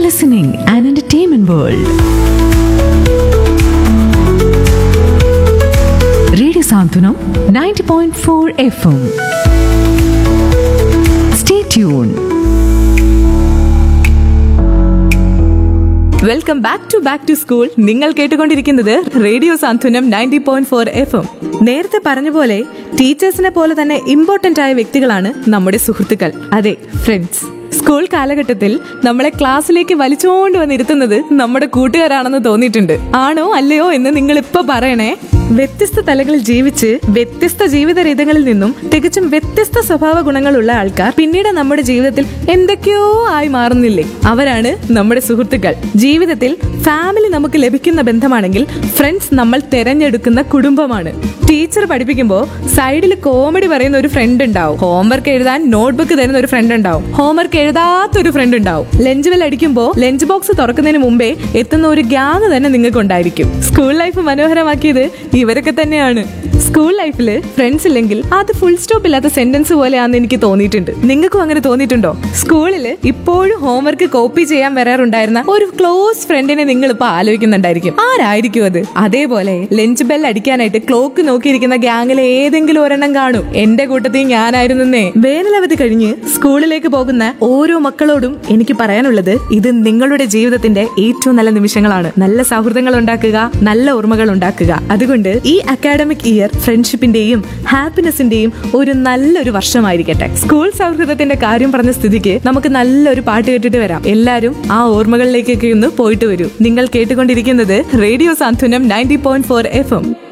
listening an entertainment world. Radio Santunam 90.4 FM. Stay tuned. Welcome back to back to school നിങ്ങൾ കേട്ടുകൊണ്ടിരിക്കുന്നത് radio Santhwanam ninety point four F M നേരത്തെ പറഞ്ഞ പോലെ ടീച്ചേഴ്സിനെ പോലെ തന്നെ ഇമ്പോർട്ടന്റ് ആയ വ്യക്തികളാണ് നമ്മുടെ സുഹൃത്തുക്കൾ അതെ ഫ്രണ്ട്സ് സ്കൂൾ കാലഘട്ടത്തിൽ നമ്മളെ ക്ലാസ്സിലേക്ക് വലിച്ചുകൊണ്ട് വന്നിരുത്തുന്നത് നമ്മുടെ കൂട്ടുകാരാണെന്ന് തോന്നിയിട്ടുണ്ട് ആണോ അല്ലയോ എന്ന് നിങ്ങൾ ഇപ്പൊ പറയണേ വ്യത്യസ്ത തലങ്ങളിൽ ജീവിച്ച് വ്യത്യസ്ത ജീവിത രീതികളിൽ നിന്നും തികച്ചും വ്യത്യസ്ത സ്വഭാവ ഗുണങ്ങളുള്ള ആൾക്കാർ പിന്നീട് നമ്മുടെ ജീവിതത്തിൽ എന്തൊക്കെയോ ആയി മാറുന്നില്ലേ അവരാണ് നമ്മുടെ സുഹൃത്തുക്കൾ ജീവിതത്തിൽ ഫാമിലി നമുക്ക് ലഭിക്കുന്ന ബന്ധമാണെങ്കിൽ ഫ്രണ്ട്സ് നമ്മൾ തെരഞ്ഞെടുക്കുന്ന കുടുംബമാണ് ടീച്ചർ പഠിപ്പിക്കുമ്പോൾ സൈഡിൽ കോമഡി പറയുന്ന ഒരു ഫ്രണ്ട് ഉണ്ടാവും ഹോംവർക്ക് എഴുതാൻ നോട്ട്ബുക്ക് തരുന്ന ഒരു ഫ്രണ്ട് ഉണ്ടാവും ഹോംവർക്ക് എഴുതാത്ത ഒരു ഫ്രണ്ട് ഉണ്ടാവും ലഞ്ച് ബെൽ അടിക്കുമ്പോൾ ലഞ്ച് ബോക്സ് തുറക്കുന്നതിന് മുമ്പേ എത്തുന്ന ഒരു ഗ്യാങ് തന്നെ നിങ്ങൾക്ക് ഉണ്ടായിരിക്കും സ്കൂൾ ലൈഫ് മനോഹരമാക്കിയത് ഇവരൊക്കെ തന്നെയാണ് സ്കൂൾ ലൈഫിൽ ഫ്രണ്ട്സ് ഇല്ലെങ്കിൽ അത് ഫുൾ സ്റ്റോപ്പ് ഇല്ലാത്ത സെന്റൻസ് പോലെയാണെന്ന് എനിക്ക് തോന്നിയിട്ടുണ്ട് നിങ്ങൾക്കും അങ്ങനെ തോന്നിയിട്ടുണ്ടോ സ്കൂളിൽ ഇപ്പോഴും ഹോംവർക്ക് കോപ്പി ചെയ്യാൻ വരാറുണ്ടായിരുന്ന ഒരു ക്ലോസ് ഫ്രണ്ടിനെ നിങ്ങൾ ഇപ്പൊ ആലോചിക്കുന്നുണ്ടായിരിക്കും ആരായിരിക്കും അത് അതേപോലെ ലഞ്ച് ബെൽ അടിക്കാനായിട്ട് ക്ലോക്ക് നോക്കിയിരിക്കുന്ന ഗ്യാങ്ങിലെ ഏതെങ്കിലും ഒരെണ്ണം കാണും എന്റെ കൂട്ടത്തിൽ ഞാനായിരുന്നേ വേനലവധി കഴിഞ്ഞ് സ്കൂളിലേക്ക് പോകുന്ന ഓരോ മക്കളോടും എനിക്ക് പറയാനുള്ളത് ഇത് നിങ്ങളുടെ ജീവിതത്തിന്റെ ഏറ്റവും നല്ല നിമിഷങ്ങളാണ് നല്ല സൗഹൃദങ്ങൾ ഉണ്ടാക്കുക നല്ല ഓർമ്മകൾ ഉണ്ടാക്കുക അതുകൊണ്ട് ഈ അക്കാഡമിക് ഇയർ ഫ്രണ്ട്ഷിപ്പിന്റെയും ഹാപ്പിനെസിന്റെയും ഒരു നല്ലൊരു വർഷമായിരിക്കട്ടെ സ്കൂൾ സൗഹൃദത്തിന്റെ കാര്യം പറഞ്ഞ സ്ഥിതിക്ക് നമുക്ക് നല്ലൊരു പാട്ട് കേട്ടിട്ട് വരാം എല്ലാരും ആ ഓർമ്മകളിലേക്കൊക്കെ ഒന്ന് പോയിട്ട് വരൂ നിങ്ങൾ കേട്ടുകൊണ്ടിരിക്കുന്നത് radio Santhwanam ninety point four F M